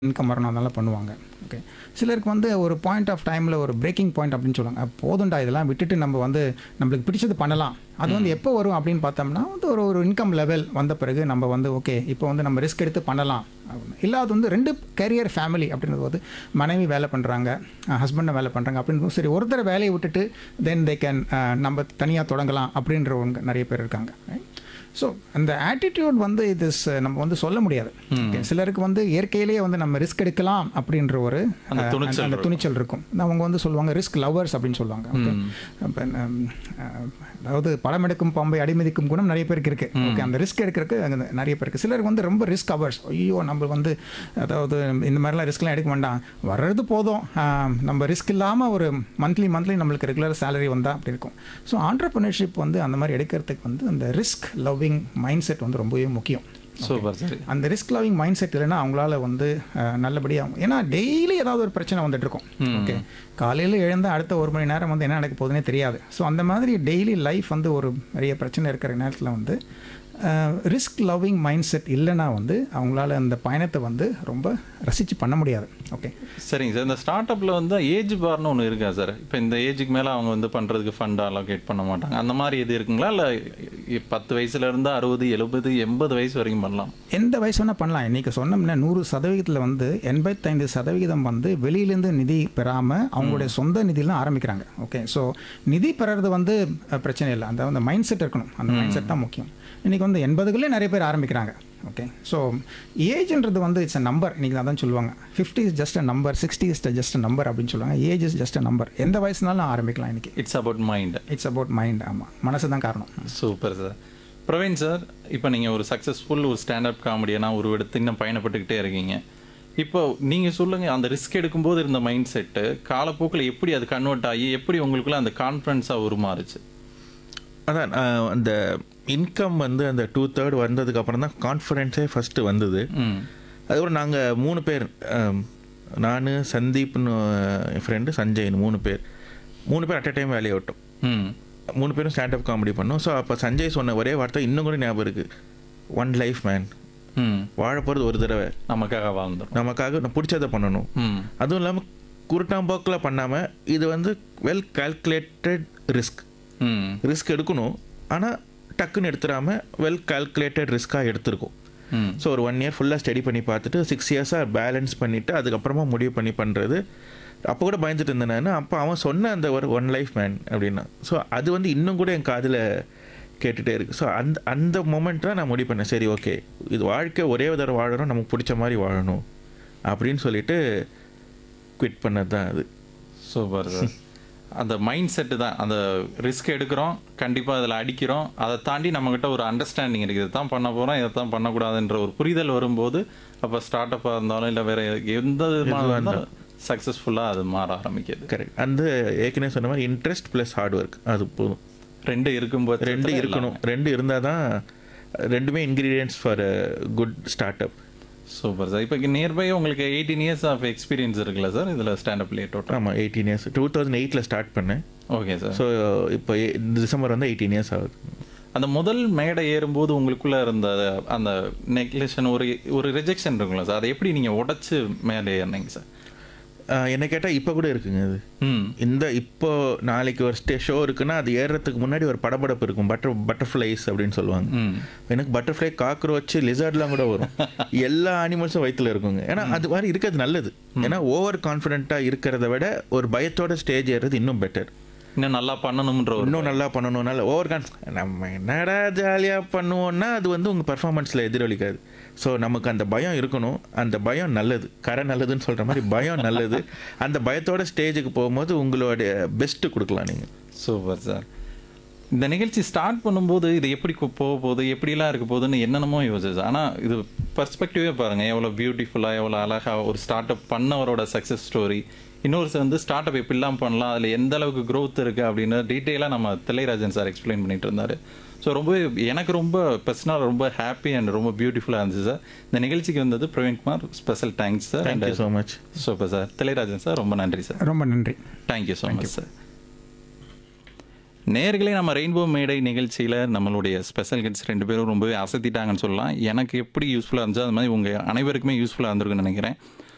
Income வரணும் அதெல்லாம் பண்ணுவாங்க ஓகே சிலருக்கு வந்து ஒரு பாயிண்ட் ஆஃப் டைமில் ஒரு பிரேக்கிங் பாயிண்ட் அப்படின்னு சொல்லுவாங்க அஹ் போதும்டா இதெல்லாம் விட்டுட்டு நம்ம வந்து நம்மளுக்கு பிடிச்சது பண்ணலாம் அது வந்து எப்போ வரும் அப்படின்னு பார்த்தோம்னா வந்து ஒரு ஒரு இன்கம் லெவல் வந்த பிறகு நம்ம வந்து ஓகே இப்போ வந்து நம்ம ரிஸ்க் எடுத்து பண்ணலாம் அப்படின்னு. இல்ல அது வந்து ரெண்டு கேரியர் ஃபேமிலி அப்படின்றது வந்து மனைவி வேலை பண்ணுறாங்க ஹஸ்பண்டை வேலை பண்ணுறாங்க அப்படின்னு சரி ஒருத்தர் வேலையை விட்டுட்டு தென் தே கேன் நம்ம தனியாக தொடங்கலாம் அப்படின்றவங்க நிறைய பேர் இருக்காங்க ஸோ அந்த ஆட்டிடியூட் வந்து இது நம்ம வந்து சொல்ல முடியாது Okay, சிலருக்கு வந்து இயற்கையிலேயே வந்து நம்ம ரிஸ்க் எடுக்கலாம் அப்படின்ற ஒரு அந்த அஹ், துணிச்சல் அந்த துணிச்சல் இருக்கும் அவங்க வந்து சொல்லுவாங்க ரிஸ்க் லவர்ஸ் அப்படின்னு சொல்லுவாங்க Okay. அப்ப, ஹம், அஹ், அதாவது படம் எடுக்கும் பாம்பை அடிமதிக்கும் குணம் நிறைய பேருக்கு இருக்கு ஓகே அந்த ரிஸ்க் எடுக்கிறதுக்கு அங்க நிறைய பேருக்கு சிலருக்கு வந்து ரொம்ப ரிஸ்க் அவர்ஸ் ஐயோ நம்ம வந்து அதாவது இந்த மாதிரிலாம் ரிஸ்க்லாம் எடுக்க வேண்டாம் வர்றது போதும் ஆஹ், நம்ம ரிஸ்க் இல்லாமல் ஒரு மந்த்லி மந்த்லி நம்மளுக்கு ரெகுலர் சேலரி வந்தால் அப்படி இருக்கும் ஸோ ஆண்டர்பிரினர்ஷிப் வந்து அந்த மாதிரி எடுக்கிறதுக்கு வந்து அந்த ரிஸ்க் லவ்விங் மைண்ட் செட் வந்து ரொம்பவே முக்கியம் சூப்பர் சார் அந்த ரிஸ்க் லவிங் மைண்ட் செட் இல்லைன்னா அவங்களால வந்து அஹ், நல்லபடியாக ஏன்னா டெய்லி ஏதாவது ஒரு பிரச்சனை வந்துட்டு இருக்கும் ஓகே காலையில் எழுந்த அடுத்த ஒரு மணி நேரம் வந்து என்ன நடக்க போகுதுன்னே தெரியாது ஸோ அந்த மாதிரி டெய்லி லைஃப் வந்து ஒரு நிறைய பிரச்சனை இருக்கிற நேரத்தில் வந்து ரிஸ்க் லவ்விங் மைண்ட் செட் இல்லைன்னா வந்து அவங்களால அந்த பயணத்தை வந்து ரொம்ப ரசித்து பண்ண முடியாது ஓகே சரிங்க சார் இந்த ஸ்டார்ட் அப்பில் வந்து ஏஜ் பார்னு ஒன்று இருக்கா சார் இப்போ இந்த ஏஜுக்கு மேலே அவங்க வந்து பண்ணுறதுக்கு ஃபண்ட் அலோகேட் பண்ண மாட்டாங்க அந்த மாதிரி இது இருக்குங்களா இல்லை பத்து வயசுல இருந்து அறுபது எழுபது எண்பது வயசு வரைக்கும் பண்ணலாம் எந்த வயசு வேணால் பண்ணலாம் இன்றைக்கி சொன்னோம்னா நூறு சதவிகிதத்தில் வந்து எண்பத்தைந்து சதவிகிதம் வந்து வெளியிலேருந்து நிதி பெறாமல் அவங்களுடைய சொந்த நிதியெலாம் ஆரம்பிக்கிறாங்க ஓகே ஸோ நிதி பெறது வந்து அஹ், பிரச்சனை இல்லை அந்த அந்த மைண்ட் செட் இருக்கணும் அந்த மைண்ட் செட் தான் முக்கியம் இன்றைக்கி வந்து எண்பதுக்குள்ளே நிறைய பேர் ஆரம்பிக்கிறாங்க ஓகே ஸோ ஏஜ்ன்றது வந்து இட்ஸ் அ நம்பர் இன்றைக்கி அதான் சொல்லுவாங்க fifty is just a number sixty is just a number அப்படின்னு சொல்லுவாங்க age is just a number எந்த வயசுனாலும் ஆரம்பிக்கலாம் இன்றைக்கி it's about mind it's about mind ஆமாம் மனசு தான் காரணம் சூப்பர் சார் பிரவீன் சார் இப்போ நீங்கள் ஒரு சக்ஸஸ்ஃபுல் ஒரு ஸ்டாண்டப் காமெடியனா ஒரு எடுத்து இன்னும் பயணப்பட்டுக்கிட்டே இருக்கீங்க இப்போ நீங்கள் சொல்லுங்கள் அந்த ரிஸ்க் எடுக்கும்போது இருந்த மைண்ட் செட்டு காலப்போக்கில் எப்படி அது கன்வெர்ட் ஆகி எப்படி உங்களுக்குள்ள அந்த கான்ஃபிடன்ஸாக உருமாறுச்சு அதான் ஆஹ், அந்த இன்கம் வந்து அந்த டூ தேர்ட் வந்ததுக்கு அப்புறம் தான் கான்ஃபிடென்ஸே ஃபஸ்ட்டு வந்தது ம் அதுக்கப்புறம் நாங்கள் மூணு பேர் நான் சந்தீப்னு என் ஃப்ரெண்டு சஞ்சய்னு மூணு பேர் மூணு பேர் அட் அ டைம் வேலையை விட்டோம் ம் மூணு பேரும் ஸ்டாண்டப் காமெடி பண்ணோம் ஸோ அப்போ சஞ்சய் சொன்ன ஒரே வார்த்தை இன்னும் கூட ஞாபகம் இருக்குது ஒன் லைஃப் மேன் ம் வாழ போகிறது ஒரு தடவை நமக்காக வாழ்ந்துடும் நமக்காக நான் பிடிச்சதை பண்ணணும் ம் அதுவும் இல்லாமல் குருட்டாம்போக்கில் பண்ணாமல் இது வந்து well calculated risk hmm risk எடுக்கணும் ஆனால் டக்குன்னு எடுத்துடாம வெல் கால்குலேட்டட் ரிஸ்க்காக எடுத்திருக்கோம் ம் ஸோ ஒரு ஒன் இயர் ஃபுல்லாக ஸ்டடி பண்ணி பார்த்துட்டு சிக்ஸ் இயர்ஸாக பேலன்ஸ் பண்ணிவிட்டு அதுக்கப்புறமா முடிவு பண்ணி பண்ணுறது அப்போ கூட பயந்துட்டு இருந்தேன் நான் அப்போ அவன் சொன்ன அந்த ஒரு ஒன் லைஃப் மேன் அப்படின்னா ஸோ அது வந்து இன்னும் கூட என் காதில் கேட்டுகிட்டே இருக்குது ஸோ அந்த அந்த மொமெண்ட் தான் நான் முடிவு பண்ணேன் சரி ஓகே இது வாழ்க்கை ஒரே ஒரு தடவை வாழணும் நமக்கு பிடிச்ச மாதிரி வாழணும் அப்படின்னு சொல்லிட்டு குவிட் பண்ணது தான் அது சூப்பர் சார் அந்த மைண்ட் செட்டு தான் அந்த ரிஸ்க் எடுக்கிறோம் கண்டிப்பாக அதில் அடிக்கிறோம் அதை தாண்டி நம்மக்கிட்ட ஒரு அண்டர்ஸ்டாண்டிங் இருக்குது இதை தான் பண்ண போகிறோம் இதை தான் பண்ணக்கூடாதுன்ற ஒரு புரிதல் வரும்போது அப்போ ஸ்டார்ட் அப்பாக இருந்தாலும் இல்லை வேற எந்த விதமாக இருந்தாலும் சக்ஸஸ்ஃபுல்லாக அது மாற ஆரம்பிக்குது கரெக்ட் அந்த ஏற்கனவே சொன்ன மாதிரி இன்ட்ரெஸ்ட் ப்ளஸ் ஹார்ட் ஒர்க் அது போதும் ரெண்டு இருக்கும்போது ரெண்டு இருக்கணும் ரெண்டு இருந்தால் தான் ரெண்டுமே ingredients for good start up super sir இப்போ நியர்பை உங்களுக்கு எயிட்டீன் இயர்ஸ் ஆஃப் எக்ஸ்பீரியன்ஸ் இருக்குல்ல சார் இதில் ஸ்டாண்டப் லே டோட்டல் ஆமாம் எயிட்டீன் இயர்ஸ் டூ தௌசண்ட் எயிட்டில் ஸ்டார்ட் பண்ணேன் ஓகே சார் ஸோ இப்போ எ- இந்த டிசம்பர் வந்து எயிட்டீன் இயர்ஸ் ஆகுது அந்த முதல் மேடை ஏறும்போது உங்களுக்குள்ள இருந்த அந்த நெக்லெஷன் ஒரு ஒரு ரிஜெக்ஷன் இருக்குங்களா சார் அதை எப்படி நீங்கள் உடைச்சு மேலே ஏறினீங்க சார் ஆஹ் என்ன கேட்டால் இப்போ கூட இருக்குங்க அது ம் இந்த இப்போ நாளைக்கு ஒரு ஸ்டே ஷோ இருக்குன்னா அது ஏறுறதுக்கு முன்னாடி ஒரு படபடப்பு இருக்கும் பட்டர் பட்டர்ஃப்ளைஸ் அப்படின்னு சொல்லுவாங்க ம் எனக்கு பட்டர்ஃப்ளை காக்ரோச் லிசர்ட்லாம் கூட வரும் எல்லா அனிமல்ஸும் வயித்துல இருக்குங்க ஏன்னா அது மாதிரி இருக்கிறது நல்லது ஏன்னா ஓவர் கான்ஃபிடென்ட்டாக இருக்கிறத விட ஒரு பயத்தோட ஸ்டேஜ் ஏறுறது இன்னும் பெட்டர் இன்னும் நல்லா பண்ணணும்ன்ற ஒரு இன்னும் நல்லா பண்ணணும்னால ஓவர் கான் நம்ம என்னடா ஜாலியாக பண்ணுவோம்னா அது வந்து உங்கள் பர்ஃபார்மன்ஸில் எதிரொலிக்காது ஸோ நமக்கு அந்த பயம் இருக்கணும் அந்த பயம் நல்லது கரை நல்லதுன்னு சொல்கிற மாதிரி பயம் நல்லது அந்த பயத்தோட ஸ்டேஜுக்கு போகும்போது உங்களோட பெஸ்ட்டு கொடுக்கலாம் நீங்கள் சூப்பர் சார் இந்த நிகழ்ச்சி ஸ்டார்ட் பண்ணும்போது இது எப்படி கு- போக போகுது எப்படிலாம் இருக்க போகுதுன்னு என்னென்னமோ யோசிச்சு ஆனால் இது பர்ஸ்பெக்டிவே பாருங்கள் எவ்வளோ பியூட்டிஃபுல்லாக எவ்வளோ அழகாக ஒரு ஸ்டார்ட் அப் பண்ணவரோட சக்ஸஸ் ஸ்டோரி இன்னொரு சார் வந்து ஸ்டார்ட் அப் எப்படிலாம் பண்ணலாம் அதில் எந்த அளவுக்கு growth இருக்குது அப்படின்னு டீட்டெயிலாக நம்ம தில்லைராஜன் சார் எக்ஸ்பிளைன் பண்ணிட்டு இருந்தார் ஸோ ரொம்ப எனக்கு ரொம்ப பர்சனலாக ரொம்ப ஹாப்பி அண்ட் ரொம்ப பியூட்டிஃபுல்லாக இருந்துச்சு சார் இந்த நிகழ்ச்சிக்கு வந்தது Praveenkumar special thanks sir thank you so much super sir Thillairajan sir ரொம்ப நன்றி சார் ரொம்ப நன்றி தேங்க்யூ ஸோ மச் சார் நேர்களே நம்ம ரெயின்போ மேடை நிகழ்ச்சியில் நம்மளுடைய ஸ்பெஷல் கெட்ஸ் ரெண்டு பேரும் ரொம்பவே அசத்திட்டாங்கன்னு சொல்லலாம் எனக்கு எப்படி யூஸ்ஃபுல்லாக இருந்துச்சோ அது மாதிரி உங்கள் அனைவருக்குமே யூஸ்ஃபுல்லாக இருந்திருக்குன்னு நினைக்கிறேன்